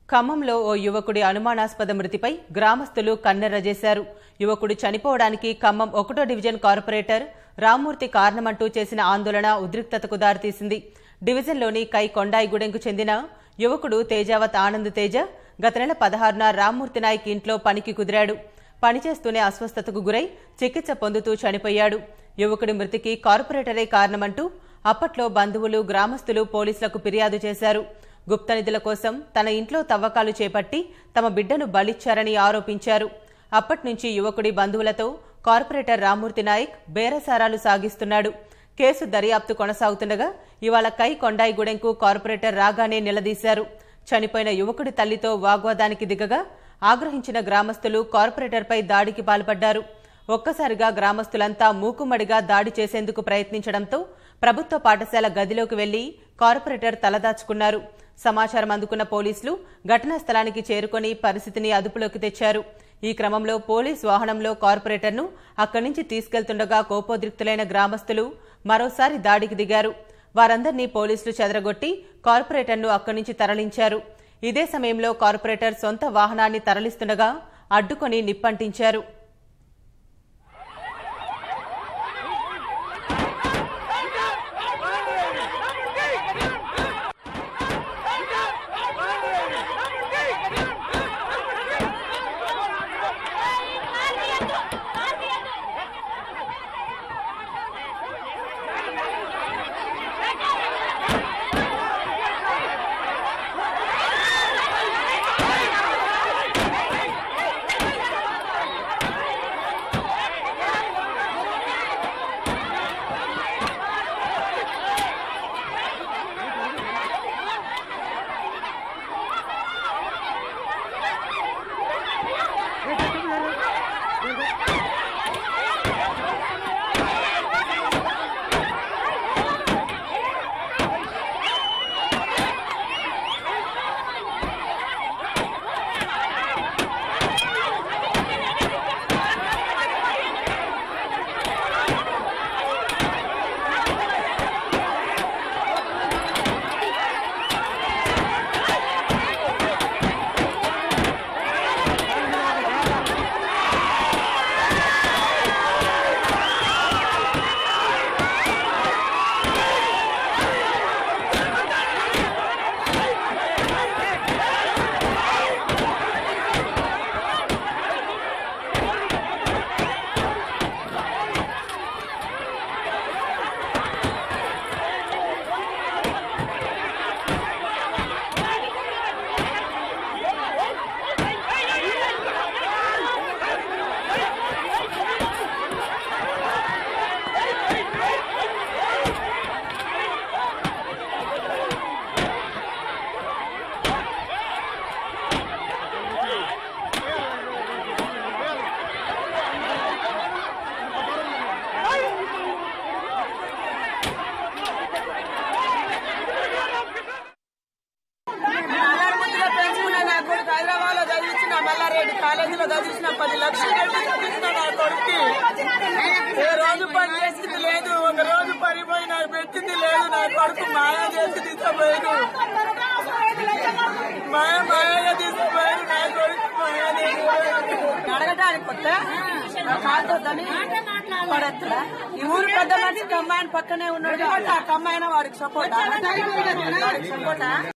ఖమ్మంలో ఓ యువకుడి అనుమానాస్పద మృతిపై గ్రామస్తులు కన్నెర్రజేశారు యువకుడు చనిపోవడానికి ఖమ్మం ఒకటో డివిజన్ కార్పొరేటర్ రామ్మూర్తి కారణమంటూ చేసిన ఆందోళన ఉద్రిక్తతకు దారితీసింది డివిజన్లోని కై కొండాయిగూడెంకు చెందిన యువకుడు తేజావత్ ఆనంద్ తేజ గత నెల పదహారున రామ్మూర్తి నాయక్ ఇంట్లో పనికి కుదిరాడు పనిచేస్తూనే అస్వస్థతకు గురై చికిత్స పొందుతూ చనిపోయాడు యువకుడి మృతికి కార్పొరేటరే కారణమంటూ అప్పట్లో బంధువులు గ్రామస్తులు పోలీసులకు ఫిర్యాదు చేశారు గుప్త నిధుల కోసం తన ఇంట్లో తవ్వకాలు చేపట్టి తమ బిడ్డను బలిచ్చారని ఆరోపించారు అప్పట్నుంచి యువకుడి బంధువులతో కార్పొరేటర్ రామ్మూర్తి నాయక్ బేరసారాలు సాగిస్తున్నాడు కేసు దర్యాప్తు కొనసాగుతుండగా ఇవాళ కై కొండాయిగూడెంకు కార్పొరేటర్ రాగానే నిలదీశారు చనిపోయిన యువకుడి తల్లితో వాగ్వాదానికి దిగగా ఆగ్రహించిన గ్రామస్తులు కార్పొరేటర్పై దాడికి పాల్పడ్డారు ఒక్కసారిగా గ్రామస్తులంతా మూకుమ్మడిగా దాడి చేసేందుకు ప్రయత్నించడంతో ప్రభుత్వ పాఠశాల గదిలోకి వెళ్లి కార్పొరేటర్ తలదాచుకున్నారు సమాచారం అందుకున్న పోలీసులు ఘటనా స్థలానికి చేరుకొని పరిస్థితిని అదుపులోకి తెచ్చారు ఈ క్రమంలో పోలీస్ వాహనంలో కార్పొరేటర్ను అక్కడి నుంచి తీసుకెళ్తుండగా కోపోద్రిక్తులైన గ్రామస్తులు మరోసారి దాడికి దిగారు వారందరినీ పోలీసులు చెదరగొట్టి కార్పొరేటర్ను అక్కడి నుంచి తరలించారు ఇదే సమయంలో కార్పొరేటర్ సొంత వాహనాన్ని తరలిస్తుండగా అడ్డుకొని నిప్పంటించారు అల్లరిముద్దులో పెంచుకున్న నా కొడుకు హైదరాబాద్ లో చదివించిన మల్లారెడ్డి కాలేజీలో చదివించిన పది లక్షలు పెట్టి చదివించిన నా కొడుకు ఏ రోజు పని చేసింది లేదు ఒక రోజు పని పోయి నాకు పెట్టింది లేదు నా కొడుకు మాయా చేసి తీసుకుపోయాడు మాయ మాయగా తీసుకుపోయాడు నా కొడుకు మాయా అడగటానికి కొత్త కాదని పడత్తుడా ఈ ఊరు పెద్ద మనిషికి అమ్మాయిని పక్కనే ఉన్నాడు కాబట్టి ఆ అమ్మాయిన వాడికి సపోర్ట్ వాడికి సపోర్టా